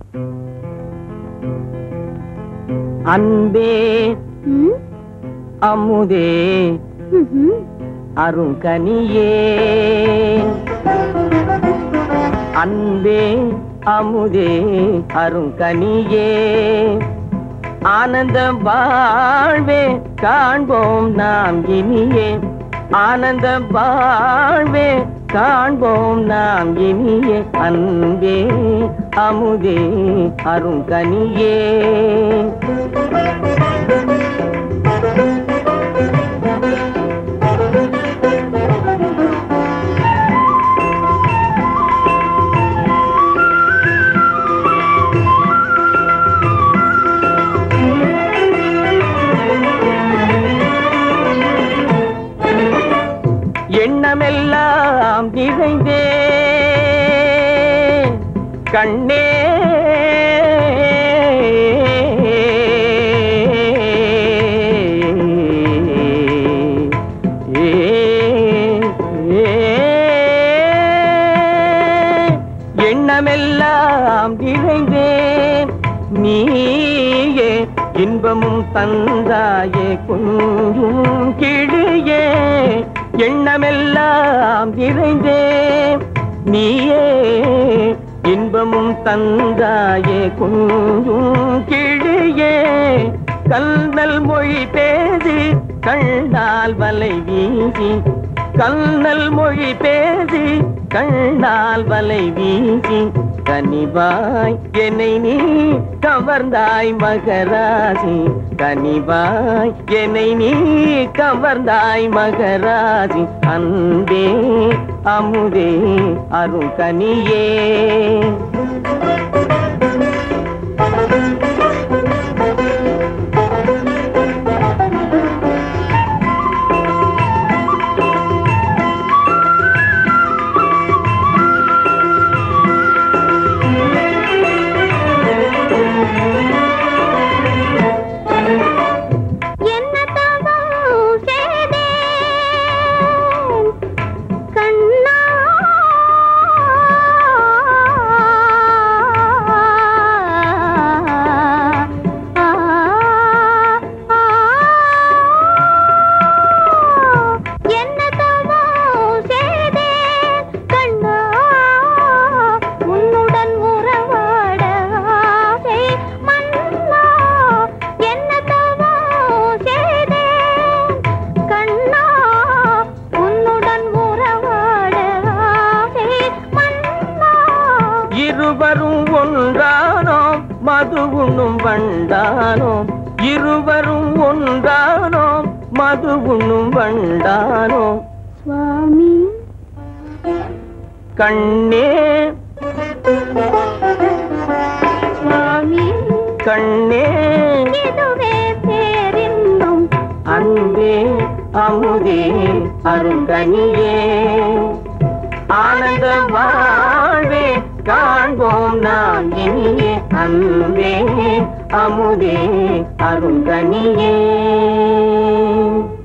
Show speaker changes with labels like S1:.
S1: அன்பே
S2: ம்?
S1: அமுதே
S2: ம்ஹும்.
S1: அருங்கனியே அன்பே அமுதே அருங்கனியே ஆனந்த வாழ்வே காண்போம் நாம் இனியே ஆனந்த வாழ்வே காண்போம் நாம் இனியே அன்பே அமுதே அருங்கனியே எண்ணமெல்லாம் நிறைந்தே கண்ணே ஏ, ஏ, எண்ணமெல்லாம் நிறைந்தேன் நீயே இன்பமும் தந்தாயே கொஞ்சும் கிளியே எண்ணமெல்லாம் நிறைந்தேன் நீயே இன்பமும் தந்தாயே கொஞ்சும் கிளியே கல்நல் மொழி பேசி கண்ணால் வலை வீசி கல்நல் மொழி பேசி கண்ணால் வலை வீசி கனிவாய் என்னை நீ கவர்ந்தாய் மகராசி கனிவாய் என்னை நீ கவர்ந்தாய் மகராசி அன்பே அமுதே அருங்கனியே
S2: என்ன தவம் செய்தேன் கண்ணா என்ன தவம் செய்தேன் கண்ணா உன்னுடன் உறவாட ஆசை மன்னா என்ன தவம் செய்தேன் கண்ணா உன்னுடன் உறவாட ஆசை மன்னா
S1: இருவரும் ஒன்றானோம் மது உண்ணும் வண்டானோம் இருவரும் ஒன்றானோம் மது உண்ணும் வண்டானோம்
S2: சுவாமி
S1: கண்ணே
S2: சுவாமி
S1: கண்ணே
S2: இதுவே பேரின்பம்
S1: அன்பே அமுதே அருங்கனியே ஆனந்த வாழ்வே காண்போம் நாம் இனியே அன்பே அமுதே அருங்கனியே